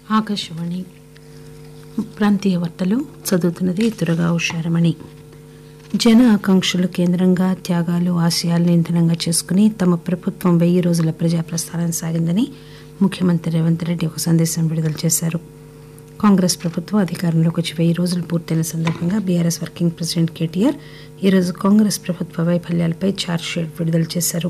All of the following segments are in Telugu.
ఆకాశవాణి ప్రాంతీయ వార్తలు చదువుతున్నది దురగా ఉషారమణి జన ఆకాంక్షలు కేంద్రంగా త్యాగాలు ఆశయాలను ఇంధనంగా చేసుకుని తమ ప్రభుత్వం వెయ్యి రోజుల ప్రజా ప్రస్థానం సాగిందని ముఖ్యమంత్రి రేవంత్ రెడ్డి ఒక సందేశం విడుదల చేశారు కాంగ్రెస్ ప్రభుత్వం అధికారంలోకి వచ్చి వెయ్యి రోజులు పూర్తయిన సందర్భంగా బీఆర్ఎస్ వర్కింగ్ ప్రెసిడెంట్ కేటీఆర్ ఈరోజు కాంగ్రెస్ ప్రభుత్వ వైఫల్యాలపై ఛార్జ్షీట్ విడుదల చేశారు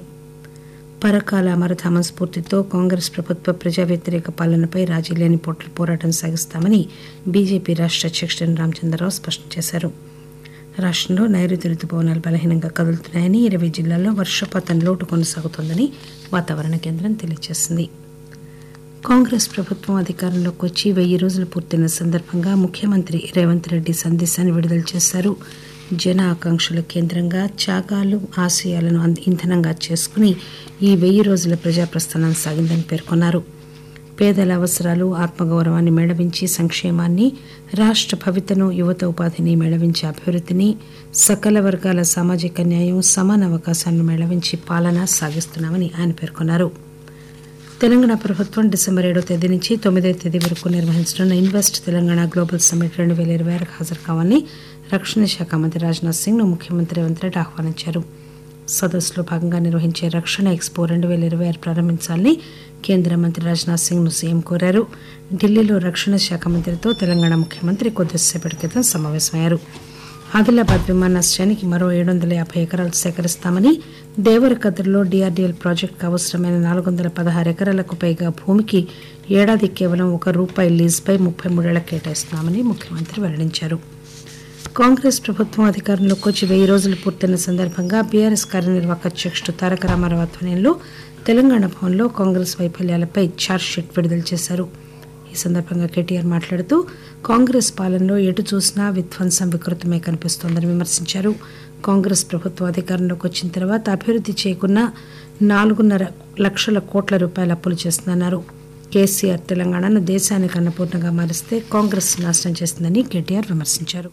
పరకాల అమరధామ స్ఫూర్తితో కాంగ్రెస్ ప్రభుత్వ ప్రజా వ్యతిరేక పాలనపై రాజీ లేని పోట్ల పోరాటం సాగిస్తామని బీజేపీ రాష్ట్ర అధ్యక్షుడు రామచంద్రరావు స్పష్టం చేశారు రాష్ట్రంలో నైరుతి రుతుపవనాలు బలహీనంగా కదులుతున్నాయని ఇరవై జిల్లాల్లో వర్షపాతం లోటు కొనసాగుతోందని వాతావరణ కేంద్రం తెలియజేసింది కాంగ్రెస్ ప్రభుత్వం అధికారంలోకి వచ్చి వెయ్యి రోజులు పూర్తయిన సందర్భంగా ముఖ్యమంత్రి రేవంత్ రెడ్డి సందేశాన్ని విడుదల చేశారు జన ఆకాంక్షల కేంద్రంగా త్యాగాలు ఆశయాలను అంద- ఇంధనంగా చేసుకుని ఈ వెయ్యి రోజుల ప్రజాప్రస్థానం సాగిందని పేర్కొన్నారు పేదల అవసరాలు ఆత్మగౌరవాన్ని మేళవించి సంక్షేమాన్ని రాష్ట్ర భవితను యువత ఉపాధిని మేళవించి అభివృద్ధిని సకల వర్గాల సామాజిక న్యాయం సమాన అవకాశాలను మేళవించి పాలన సాగిస్తున్నామని ఆయన పేర్కొన్నారు తెలంగాణ ప్రభుత్వం డిసెంబర్ ఏడో తేదీ నుంచి తొమ్మిదో తేదీ వరకు నిర్వహించనున్న ఇన్వెస్ట్ తెలంగాణ గ్లోబల్ సమ్మిట్ రెండు వేల ఇరవై ఆరుకు హాజరు కావాలని రక్షణ శాఖ మంత్రి రాజ్నాథ్ సింగ్ ను ముఖ్యమంత్రి రేవంత్ రెడ్డి ఆహ్వానించారు సదస్సులో భాగంగా నిర్వహించే రక్షణ ఎక్స్పో రెండు వేల ఇరవై ఆరు ప్రారంభించాలని కేంద్ర మంత్రి రాజ్నాథ్ సింగ్ ను సీఎం కోరారు ఢిల్లీలో రక్షణ శాఖ మంత్రితో తెలంగాణ ముఖ్యమంత్రి కొద్దిసేపటి క్రితం సమావేశమయ్యారు ఆదిలాబాద్ విమానాశ్రయానికి మరో ఏడు వందల యాభై ఎకరాలు సేకరిస్తామని దేవరకద్రలో డిఆర్డీఎల్ ప్రాజెక్టుకు అవసరమైన నాలుగు వందల పదహారు ఎకరాలకు పైగా భూమికి ఏడాది కేవలం ఒక రూపాయి లీజుపై ముప్పై మూడేళ్ల కేటాయిస్తున్నామని ముఖ్యమంత్రి వెల్లడించారు కాంగ్రెస్ ప్రభుత్వం అధికారంలోకి వచ్చి వెయ్యి రోజులు పూర్తయిన సందర్భంగా బీఆర్ఎస్ కార్యనిర్వాహక అధ్యక్షుడు తారక రామారావు ఆధ్వర్యంలో తెలంగాణ భవన్లో కాంగ్రెస్ వైఫల్యాలపై ఛార్జ్షీట్ విడుదల చేశారు ఈ సందర్భంగా కేటీఆర్ మాట్లాడుతూ కాంగ్రెస్ పాలనలో ఎటు చూసినా విధ్వంసం వికృతమే కనిపిస్తోందని విమర్శించారు కాంగ్రెస్ ప్రభుత్వం అధికారంలోకి వచ్చిన తర్వాత అభివృద్ధి చేయకున్న నాలుగున్నర లక్షల కోట్ల రూపాయల అప్పులు చేస్తుందన్నారు కేసీఆర్ తెలంగాణను దేశానికి అన్నపూర్ణగా మారిస్తే కాంగ్రెస్ నాశనం చేస్తుందని కేటీఆర్ విమర్శించారు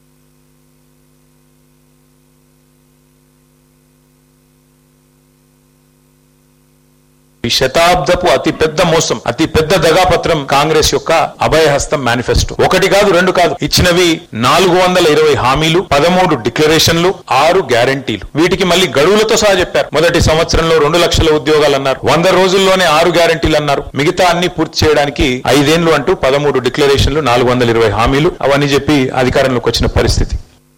ఈ శతాబ్దపు అతి పెద్ద మోసం అతి పెద్ద దగాపత్రం కాంగ్రెస్ యొక్క అభయహస్తం మేనిఫెస్టో ఒకటి కాదు రెండు కాదు ఇచ్చినవి నాలుగు వందల ఇరవై హామీలు పదమూడు డిక్లరేషన్లు ఆరు గ్యారంటీలు వీటికి మళ్ళీ గడువులతో సహా చెప్పారు మొదటి సంవత్సరంలో రెండు లక్షల ఉద్యోగాలు అన్నారు వంద రోజుల్లోనే ఆరు గ్యారంటీలు అన్నారు మిగతా అన్ని పూర్తి చేయడానికి ఐదేళ్లు అంటూ పదమూడు డిక్లరేషన్లు నాలుగు వందల ఇరవై హామీలు అవన్నీ చెప్పి అధికారంలోకి వచ్చిన పరిస్థితి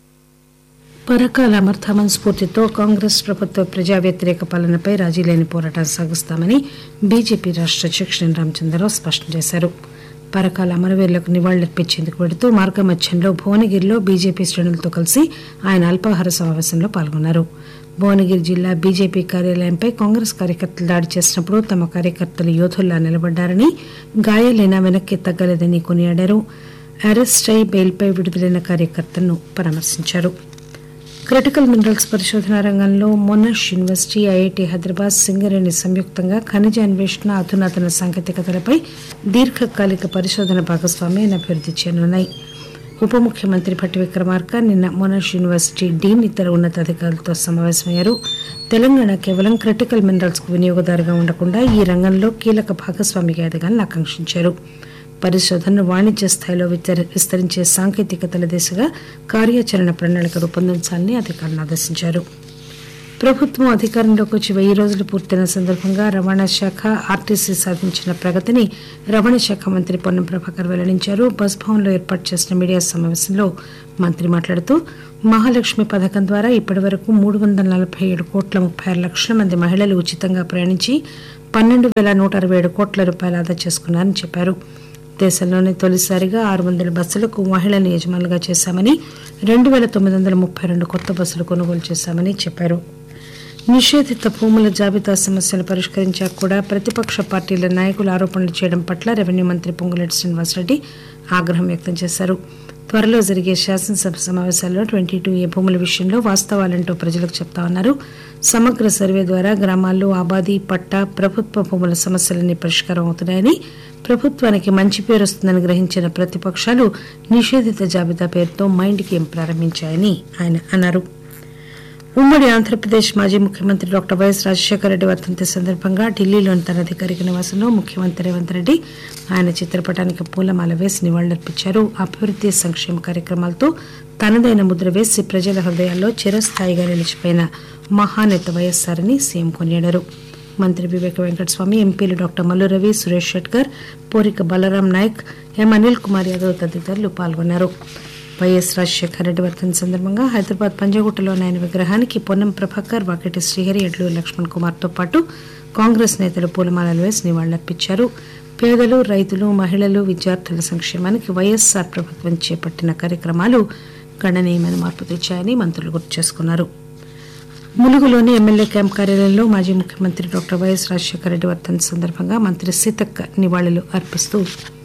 పరకాల అమర్థామన్ స్ఫూర్తితో కాంగ్రెస్ ప్రభుత్వ ప్రజా వ్యతిరేక పాలనపై రాజీ లేని పోరాటం సాగిస్తామని బీజేపీ రాష్ట్ర అధ్యక్షుడు రామచంద్రరావు స్పష్టం చేశారు పరకాల అమరవీరులకు నివాళులర్పించేందుకు వెడుతూ మార్గమధ్యంలో భువనగిరిలో బీజేపీ శ్రేణులతో కలిసి ఆయన అల్పాహార సమావేశంలో పాల్గొన్నారు భువనగిరి జిల్లా బీజేపీ కార్యాలయంపై కాంగ్రెస్ కార్యకర్తలు దాడి చేసినప్పుడు తమ కార్యకర్తలు యోధుల్లా నిలబడ్డారని గాయాలైనా వెనక్కి తగ్గలేదని కొనియాడారు అరెస్ట్ అయి బెయిల్పై విడుదలైన కార్యకర్తలను పరామర్శించారు క్రిటికల్ మినరల్స్ పరిశోధన రంగంలో Monash university IIT Hyderabad Singareni సంయుక్తంగా ఖనిజ అన్వేషణ అధునాతన సాంకేతికతలపై దీర్ఘకాలిక పరిశోధన భాగస్వామ్యాన్ని అభివృద్ధి చేయనున్నాయి ఉప ముఖ్యమంత్రి భట్టి విక్రమార్క నిన్న మొనాష్ యూనివర్సిటీ డీన్ ఇతర ఉన్నతాధికారులతో సమావేశమయ్యారు తెలంగాణ కేవలం క్రిటికల్ మినరల్స్ కు వినియోగదారుగా ఉండకుండా ఈ రంగంలో కీలక భాగస్వామిగా ఎదగాలని ఆకాంక్షించారు పరిశోధనను వాణిజ్య స్థాయిలో విస్తరి- విస్తరించే సాంకేతికతల దిశగా కార్యాచరణ ప్రణాళిక రూపొందించాలని అధికారులను ఆదేశించారు ప్రభుత్వం అధికారంలోకి వచ్చి వెయ్యి రోజులు పూర్తయిన సందర్భంగా రవాణా శాఖ ఆర్టీసీ సాధించిన ప్రగతిని రవాణా శాఖ మంత్రి పొన్నం ప్రభాకర్ వెల్లడించారు బస్ భవన్లో ఏర్పాటు చేసిన మీడియా సమావేశంలో మంత్రి మాట్లాడుతూ మహాలక్ష్మి పథకం ద్వారా ఇప్పటి వరకు మూడు వందల నలభై ఏడు కోట్ల ముప్పై ఆరు లక్షల మంది మహిళలు ఉచితంగా ప్రయాణించి పన్నెండు వేల నూట అరవై ఏడు కోట్ల రూపాయలు ఆదా చేసుకున్నారని చెప్పారు దేశంలోనే తొలిసారిగా ఆరు వందల బస్సులకు మహిళలను యజమానులుగా చేశామని రెండు వేల తొమ్మిది వందల ముప్పై రెండు కొత్త బస్సులు కొనుగోలు చేశామని చెప్పారు నిషేధిత భూముల జాబితా సమస్యను పరిష్కరించాక కూడా ప్రతిపక్ష పార్టీల నాయకులు ఆరోపణలు చేయడం పట్ల రెవెన్యూ మంత్రి పొంగులేటి శ్రీనివాసరెడ్డి ఆగ్రహం వ్యక్తం చేశారు త్వరలో జరిగే శాసనసభ సమావేశాల్లో ట్వంటీ టూ ఏ భూముల విషయంలో వాస్తవాలంటూ ప్రజలకు చెప్తామన్నారు సమగ్ర సర్వే ద్వారా గ్రామాల్లో ఆబాది పట్టా ప్రభుత్వ భూముల సమస్యలన్నీ పరిష్కారం అవుతున్నాయని ప్రభుత్వానికి మంచి పేరు వస్తుందని గ్రహించిన ప్రతిపక్షాలు నిషేధిత జాబితా పేరుతో మైండ్ గేమ్ ప్రారంభించాయని ఆయన అన్నారు ఉమ్మడి ఆంధ్రప్రదేశ్ మాజీ ముఖ్యమంత్రి డాక్టర్ వైఎస్ రాజశేఖర రెడ్డి వర్ధంతి సందర్భంగా ఢిల్లీలోని తన అధికారిక నివాసంలో ముఖ్యమంత్రి రేవంత్ రెడ్డి ఆయన చిత్రపటానికి పూలమాల వేసి నివాళులర్పించారు అభివృద్ది సంక్షేమ కార్యక్రమాలతో తనదైన ముద్ర వేసి ప్రజల హృదయాల్లో చిరస్థాయిగా నిలిచిపోయిన మహానేత వైఎస్ఆర్ అని సీఎం కొనియాడారు మంత్రి వివేక వెంకటస్వామి ఎంపీలు డాక్టర్ మల్లు రవి సురేష్ షెట్కర్ పోరిక బలరాం నాయక్ ఎం అనిల్ కుమార్ యాదవ్ తదితరులు పాల్గొన్నారు వైఎస్ రాజశేఖర రెడ్డి వర్ధన్ సందర్భంగా హైదరాబాద్ పంజగుట్టలోని ఆయన విగ్రహానికి పొన్నం ప్రభాకర్ వాకిటి శ్రీహరి ఎడ్లు లక్ష్మణ్ కుమార్ తో పాటు కాంగ్రెస్ నేతలు పూలమాలలు వేసి నివాళులర్పించారు పేదలు రైతులు మహిళలు విద్యార్థుల సంక్షేమానికి వైఎస్ఆర్ ప్రభుత్వం చేపట్టిన కార్యక్రమాలు గణనీయమైన మార్పు తెచ్చాయని మంత్రులు గుర్తు చేసుకున్నారు ములుగులోని ఎమ్మెల్యే క్యాంప్ కార్యాలయంలో మాజీ ముఖ్యమంత్రి డాక్టర్ వైఎస్ రాజశేఖర రెడ్డి వర్ధన్ సందర్భంగా మంత్రి సీతక్క నివాళులు అర్పిస్తూ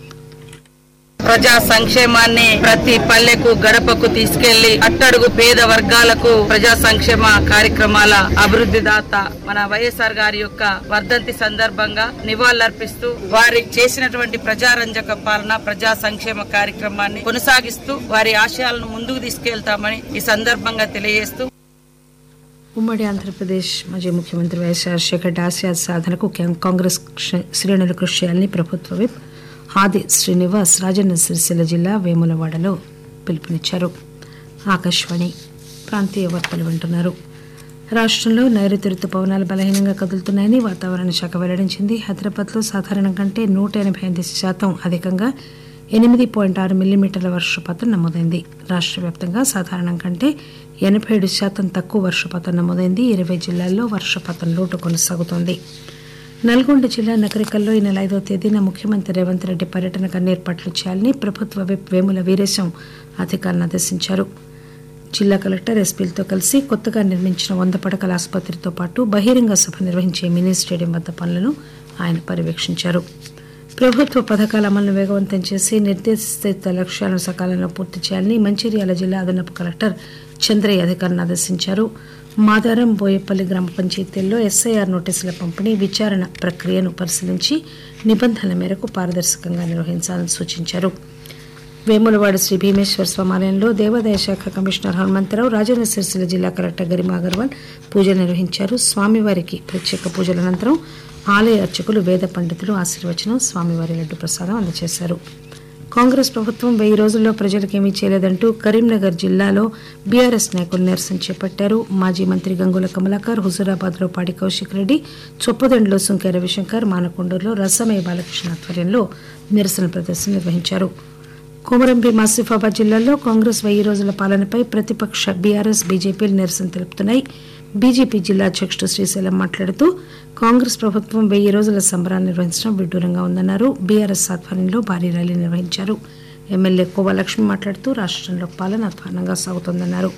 ప్రజా సంక్షేమాన్ని ప్రతి పల్లెకు గడపకు తీసుకెళ్లి అట్టడుగు పేద వర్గాలకు ప్రజా సంక్షేమ కార్యక్రమాల అభివృద్ధి దాత మన వైఎస్ఆర్ గారి యొక్క వర్ధంతి సందర్భంగా నివాళులర్పిస్తూ వారి చేసినటువంటి ప్రజారంజక పాలన ప్రజా సంక్షేమ కార్యక్రమాన్ని కొనసాగిస్తూ వారి ఆశయాలను ముందుకు తీసుకెళ్తామని ఈ సందర్భంగా తెలియజేస్తూ ఉమ్మడి ఆంధ్రప్రదేశ్ మాజీ ముఖ్యమంత్రి వైఎస్ రాజశేఖర రెడ్డి ఆశయ సాధనకు కా- కాంగ్రెస్ క్ష- శ్రేణులు కృషి చేయాలని ప్రభుత్వ విప్ ఆది శ్రీనివాస్ రాజన్న సిరిసిల్ల జిల్లా వేములవాడలో పిలుపునిచ్చారు ఆకాశవాణి ప్రాంతీయ వార్తలు వింటున్నారు రాష్ట్రంలో నైరుతి రుతుపవనాలు బలహీనంగా కదులుతున్నాయని వాతావరణ శాఖ వెల్లడించింది హైదరాబాద్లో సాధారణం కంటే నూట ఎనభై ఎనిమిది శాతం అధికంగా ఎనిమిది పాయింట్ ఆరు మిల్లీమీటర్ల వర్షపాతం నమోదైంది రాష్ట్ర వ్యాప్తంగా సాధారణం కంటే ఎనభై ఏడు శాతం తక్కువ వర్షపాతం నమోదైంది ఇరవై జిల్లాల్లో వర్షపాతం లోటు కొనసాగుతోంది నల్గొండ జిల్లా నగరికల్లో ఈ నెల ఐదో తేదీన ముఖ్యమంత్రి రేవంత్ రెడ్డి పర్యటనకు అన్ని ఏర్పాట్లు చేయాలని ప్రభుత్వ విప్ వేముల వీరేశం అధికారులను ఆదేశించారు జిల్లా కలెక్టర్ ఎస్పీలతో కలిసి కొత్తగా నిర్మించిన వంద పడకల ఆసుపత్రితో పాటు బహిరంగ సభ నిర్వహించే మినీ స్టేడియం వద్ద పనులను ఆయన పర్యవేక్షించారు ప్రభుత్వ పథకాల అమలును వేగవంతం చేసి నిర్దేశిత లక్ష్యాలను సకాలంలో పూర్తి చేయాలని మంచిర్యాల జిల్లా అదనపు కలెక్టర్ చంద్రయ్య అధికారులను ఆదేశించారు మాదారం బోయపల్లి గ్రామ పంచాయతీల్లో ఎస్ఐఆర్ నోటీసుల పంపిణీ విచారణ ప్రక్రియను పరిశీలించి నిబంధనల మేరకు పారదర్శకంగా నిర్వహించాలని సూచించారు వేములవాడ శ్రీ భీమేశ్వర స్వామాలయంలో దేవాదాయ శాఖ కమిషనర్ హనుమంతరావు రాజన్న సిరిసిల్ల జిల్లా కలెక్టర్ గరిమా అగర్వాల్ పూజలు నిర్వహించారు స్వామివారికి ప్రత్యేక పూజల అనంతరం ఆలయ అర్చకులు వేద పండితులు ఆశీర్వచనం స్వామివారి లడ్డు ప్రసాదం అందజేశారు కాంగ్రెస్ ప్రభుత్వం వెయ్యి రోజుల్లో ప్రజలకేమీ చేయలేదంటూ కరీంనగర్ జిల్లాలో బీఆర్ఎస్ నాయకులు నిరసన చేపట్టారు మాజీ మంత్రి గంగుల కమలాకర్ హుజూరాబాద్ లో పాడి కౌశిక్ రెడ్డి చొప్పదండిలో సుంకె రవిశంకర్ మానకొండూరులో రసమయ బాలకృష్ణ ఆధ్వర్యంలో నిరసన ప్రదర్శన నిర్వహించారు కొమరంభీం ఆసిఫాబాద్ జిల్లాలో కాంగ్రెస్ వెయ్యి రోజుల పాలనపై ప్రతిపక్ష బీఆర్ఎస్ బీజేపీలు నిరసన తెలుపుతున్నాయి బీజేపీ జిల్లా అధ్యక్షుడు శ్రీశైలం మాట్లాడుతూ కాంగ్రెస్ ప్రభుత్వం వెయ్యి రోజుల సంబరాలు నిర్వహించడం విడ్డూరంగా ఉందన్నారు బీఆర్ఎస్ ఆధ్వర్యంలో భారీ ర్యాలీ నిర్వహించారు ఎమ్మెల్యే కోవ లక్ష్మి మాట్లాడుతూ రాష్ట్రంలో పాలన అధ్వానంగా సాగుతోందన్నారు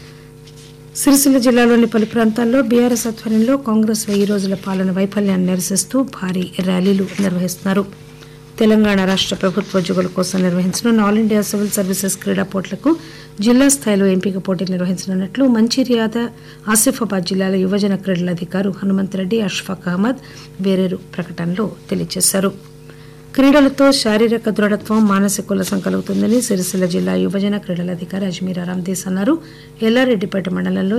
సిరిసిల్ల జిల్లాలోని పలు ప్రాంతాల్లో బీఆర్ఎస్ ఆధ్వర్యంలో కాంగ్రెస్ వెయ్యి రోజుల పాలన వైఫల్యాన్ని నిరసిస్తూ భారీ ర్యాలీలు నిర్వహిస్తున్నారు తెలంగాణ రాష్ట్ర ప్రభుత్వ ఉద్యోగుల కోసం నిర్వహించనున్న ఆల్ ఇండియా సివిల్ సర్వీసెస్ క్రీడా పోటీలకు జిల్లా స్థాయిలో ఎంపిక పోటీలు నిర్వహించనున్నట్లు మంచిర్యాద ఆసిఫాబాద్ జిల్లాల యువజన క్రీడల అధికారు హనుమంత్ రెడ్డి అష్ఫాక్ అహ్మద్ వేరేరు ప్రకటనలో తెలియజేశారు క్రీడలతో శారీరక దృఢత్వం మానసిక ఉల్లాసం కలుగుతుందని సిరిసిల్ల జిల్లా యువజన క్రీడల అధికారి అజ్మీర్ అరామ్దీస్ అన్నారు ఎల్లారెడ్డిపేట మండలంలో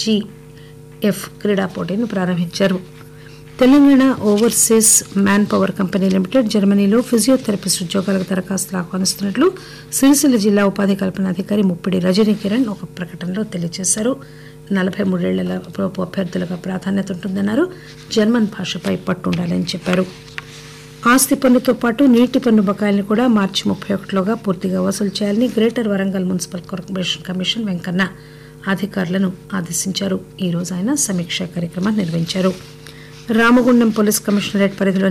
ఎస్జీఎఫ్ క్రీడా పోటీని ప్రారంభించారు Telangana overseas man power company limited జర్మనీలో ఫిజియోథెరపిస్ట్ ఉద్యోగాలకు దరఖాస్తులు ఆహ్వానిస్తున్నట్లు సిరిసిల్ల జిల్లా ఉపాధి కల్పన అధికారి ముప్పిడి రజనీ కిరణ్ ఒక ప్రకటనలో తెలియజేశారు నలభై మూడేళ్ల లోపు అభ్యర్థులకు ప్రాధాన్యత ఉంటుందన్నారు జర్మన్ భాషపై పట్టుండాలని చెప్పారు ఆస్తి పన్నుతో పాటు నీటి పన్ను బకాయిలను కూడా మార్చి ముప్పై ఒకటిలోగా పూర్తిగా వసూలు చేయాలని greater Warangal municipal corporation commission Venkanna అధికారులను ఆదేశించారు ఈ రోజు ఆయన సమీక్షా కార్యక్రమాన్ని నిర్వహించారు రామగుండం పోలీస్ కమిషనరేట్ పరిధిలో